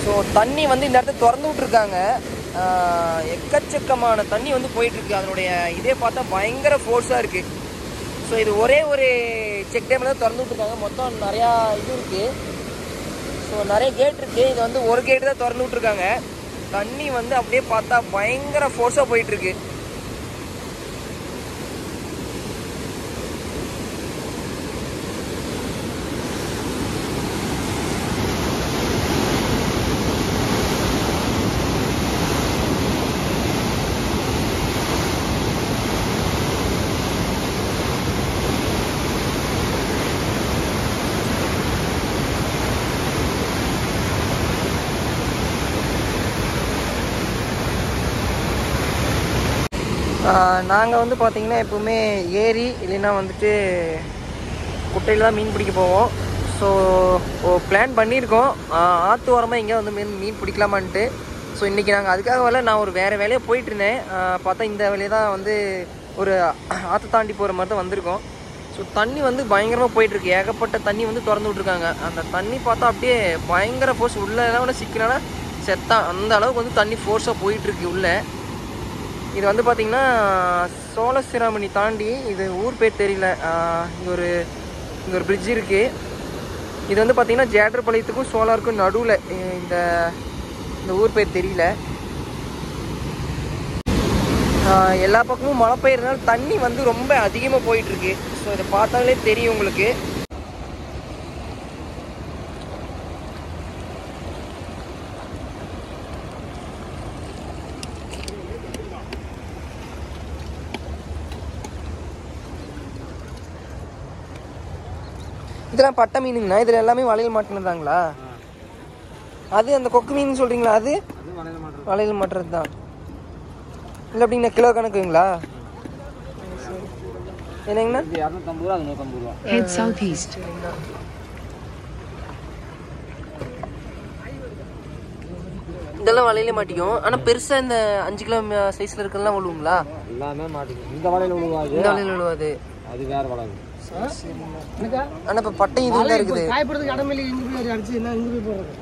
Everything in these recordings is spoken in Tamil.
ஸோ தண்ணி வந்து இந்த இடத்த திறந்து விட்ருக்காங்க ஆஹ் எக்கச்சக்கமான தண்ணி வந்து போயிட்டுருக்கு அதனுடைய இதே பார்த்தா பயங்கர ஃபோர்ஸாக இருக்குது ஸோ இது ஒரே ஒரு செக் டேமில் தான் திறந்து விட்ருக்காங்க மொத்தம் நிறையா இது இருக்குது ஸோ நிறைய கேட் இருக்குது இது வந்து ஒரு கேட்டு தான் திறந்து விட்ருக்காங்க தண்ணி வந்து அப்படியே பார்த்தா பயங்கர ஃபோர்ஸாக போயிட்டுருக்கு நாங்கள் வந்து பார்த்தீங்கன்னா எப்போவுமே ஏரி இல்லைன்னா வந்துட்டு குட்டையில் தான் மீன் பிடிக்க போவோம் ஸோ பிளான் பண்ணியிருக்கோம் ஆஹ் ஆத்து ஓரமாக எங்கேயா வந்து மீன் மீன் பிடிக்கலாமான்ட்டு ஸோ இன்றைக்கி நாங்கள் அதுக்காக வரல நான் ஒரு வேறு வேலையை போயிட்டு இருந்தேன் ஆஹ் பார்த்தா இந்த வேலையை தான் வந்து ஒரு ஆற்று தாண்டி போகிற மாதிரி தான் வந்திருக்கோம் ஸோ தண்ணி வந்து பயங்கரமாக போயிட்டுருக்கு ஏகப்பட்ட தண்ணி வந்து திறந்து விட்ருக்காங்க அந்த தண்ணி பார்த்தா அப்படியே பயங்கர ஃபோர்ஸ் உள்ளே கூட சிக்கினால செத்தான் அந்த அளவுக்கு வந்து தண்ணி ஃபோர்ஸாக போயிட்டுருக்கு உள்ளே இது வந்து பார்த்தீங்கன்னா சோழசிராமணி தாண்டி இது ஊர் பேர் தெரியல ஆஹ் இங்க ஒரு இங்கே ஒரு பிரிட்ஜ் இருக்குது இது வந்து பார்த்தீங்கன்னா ஜேட்டர்பாளையத்துக்கும் சோலாருக்கும் நடுவில் இந்த இந்த ஊர் பேர் தெரியல ஆஹ் எல்லா பக்கமும் மழை பெய்யறதுனால தண்ணி வந்து ரொம்ப அதிகமாக போயிட்டுருக்கு ஸோ இதை பார்த்தாலே தெரியும் உங்களுக்கு இதெல்லாம் பட்டை மீனுங்கண்ணா இதில் எல்லாமே வளையல் மாட்டினதாங்களா அது அந்த கொக்கு மீன் சொல்கிறீங்களா அது அது வளையல மாட்டுறது வளையல் மாட்டுறது தான் இல்லை அப்படிங்கண்ணா கிலோ கணக்குங்களா என்னங்கண்ணா இது இரநூத்தம்பது ரூபா அது நூற்றம்பது ரூபா Head southeast. இதெல்லாம் வலையில மாட்டிக்கும் ஆனால் பெருசாக இந்த அஞ்சு கிலோ சைஸில் இருக்கிறதெல்லாம் விழுவுங்களா எல்லாமே மாட்டிக்கும் இந்த வலையில விழுவாது இந்த வலையில் விழுவாது அது வேற வளையல் ஆனால் இப்போ பட்டை இது தான் இருக்குது காயப்படுறதுக்கு இடமில்லை எங்க போய் அடிச்சு என்ன எங்க போய் போடுறது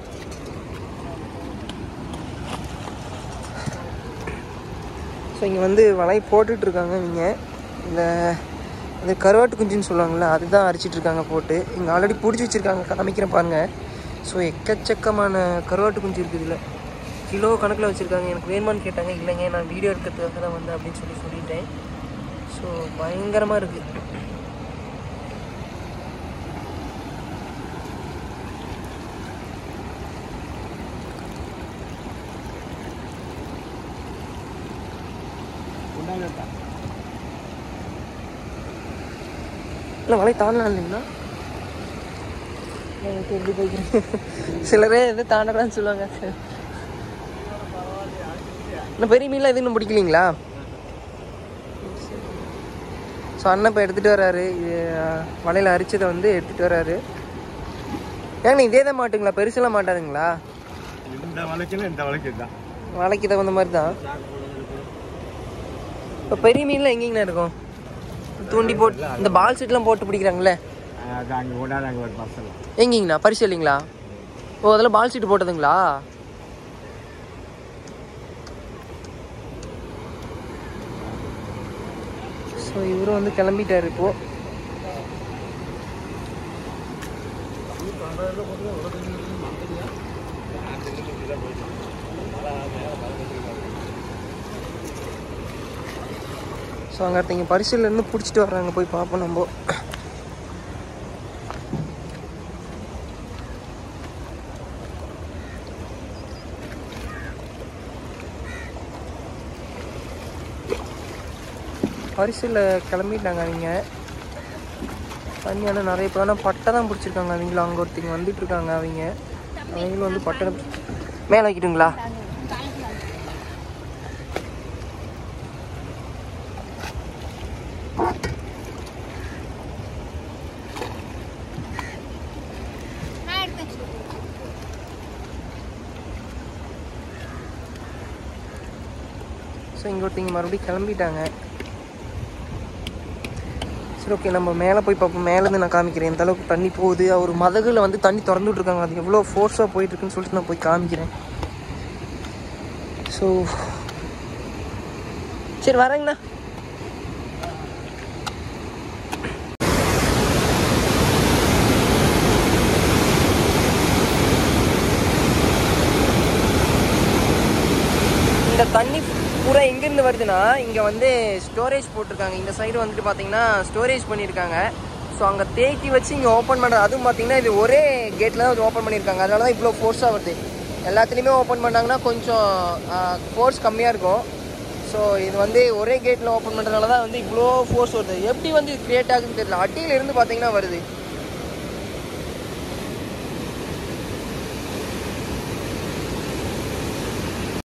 ஸோ இங்கே வந்து வலை போட்டுட்டு இருக்காங்க இவங்க இந்த இந்த கருவாட்டு குஞ்சுன்னு சொல்லுவாங்கள்ல அதுதான் அரிச்சிட்டு இருக்காங்க போட்டு இங்கே ஆல்ரெடி பிடிச்சி வச்சுருக்காங்க காமிக்கிறேன் பாருங்க ஸோ எக்கச்சக்கமான கருவாட்டு குஞ்சு இருக்குது இதில் கிலோ கணக்கில் வச்சுருக்காங்க எனக்கு வேணுமான்னு கேட்டாங்க இல்லைங்க நான் வீடியோ எடுக்கிறதுக்காக தான் வந்தேன் அப்படின்னு சொல்லி சொல்லிட்டேன் ஸோ பயங்கரமாக இருக்குது இல்லை வலை தாண்டலாம் இல்லைங்களா எனக்கு எப்படி போய்க்கிறேன் சிலரே எது தாண்டலாம்னு சொல்லுவாங்க இன்னும் பெரிய மீன்லாம் எதுவும் இன்னும் பிடிக்கலீங்களா ஸோ அண்ணன் இப்போ எடுத்துகிட்டு வராரு இது வலையில் அரிச்சதை வந்து எடுத்துகிட்டு வராரு ஏங்க இதே தான் மாட்டுங்களா பெருசெல்லாம் மாட்டாதுங்களா இந்த வலைக்குன்னு இந்த வலைக்கு தான் வலைக்கு தகுந்த மாதிரி தான் இப்போ பெரிய மீன்லாம் எங்கேங்கண்ணா இருக்கும் தூண்டி போட்டு இந்த பால் செட்லாம் போட்டு பிடிக்கிறாங்களே அது அங்கே கொண்டாந்து அங்கே ஒரு பர்சல் எங்கேங்கண்ணா பரிசு இல்லைங்களா ஓ அதில் பால் சீட்டு போட்டதுங்களா ஸோ இவரும் வந்து கிளம்பிட்டாரு இப்போ ஸோ அங்கே ஒருத்தங்க பரிசுல இருந்து பிடிச்சிட்டு வர்றாங்க போய் பார்ப்போம் நம்ம பரிசில் கிளம்பிட்டாங்க அவங்க தண்ணி ஆனால் நிறைய இப்போ ஆனால் பட்டை தான் பிடிச்சிருக்காங்க அவங்களும் அங்கே ஒருத்தங்க வந்துட்டு இருக்காங்க அவங்க அவங்களும் வந்து பட்டை தான் பிடிச்சி- மேலே வைக்கிட்டுங்களா ஸோ இங்கே ஒருத்தங்க மறுபடியும் கிளம்பிட்டாங்க ஸோ சரி ஓகே நம்ம மேலே போய் பார்ப்போம் மேலேருந்து நான் காமிக்கிறேன் எந்த அளவுக்கு தண்ணி போகுது ஒரு மதகுல வந்து தண்ணி திறந்து விட்ருக்காங்க அது எவ்வளோ ஃபோர்ஸாக போயிட்டுருக்குன்னு சொல்லிட்டு நான் போய் காமிக்கிறேன் ஸோ சரி வரேங்கண்ணா இந்த தண்ணி பூரா எங்கேருந்து வருதுன்னா இங்கே வந்து ஸ்டோரேஜ் போட்டிருக்காங்க இந்த சைடு வந்துட்டு பார்த்தீங்கன்னா ஸ்டோரேஜ் பண்ணியிருக்காங்க ஸோ அங்கே தேக்கி வச்சு இங்கே ஓப்பன் பண்ணுறது அதுவும் பார்த்தீங்கன்னா இது ஒரே கேட்டில் தான் ஓப்பன் பண்ணியிருக்காங்க அதனால தான் இவ்வளோ ஃபோர்ஸாக வருது எல்லாத்துலேயுமே ஓப்பன் பண்ணாங்கன்னா கொஞ்சம் ஃபோர்ஸ் கம்மியாக இருக்கும் ஸோ இது வந்து ஒரே கேட்டில் ஓப்பன் பண்ணுறதுனால தான் வந்து இவ்வளோ ஃபோர்ஸ் வருது எப்படி வந்து இது கிரியேட் ஆகுதுன்னு தெரியல அடியில இருந்து பார்த்தீங்கன்னா வருது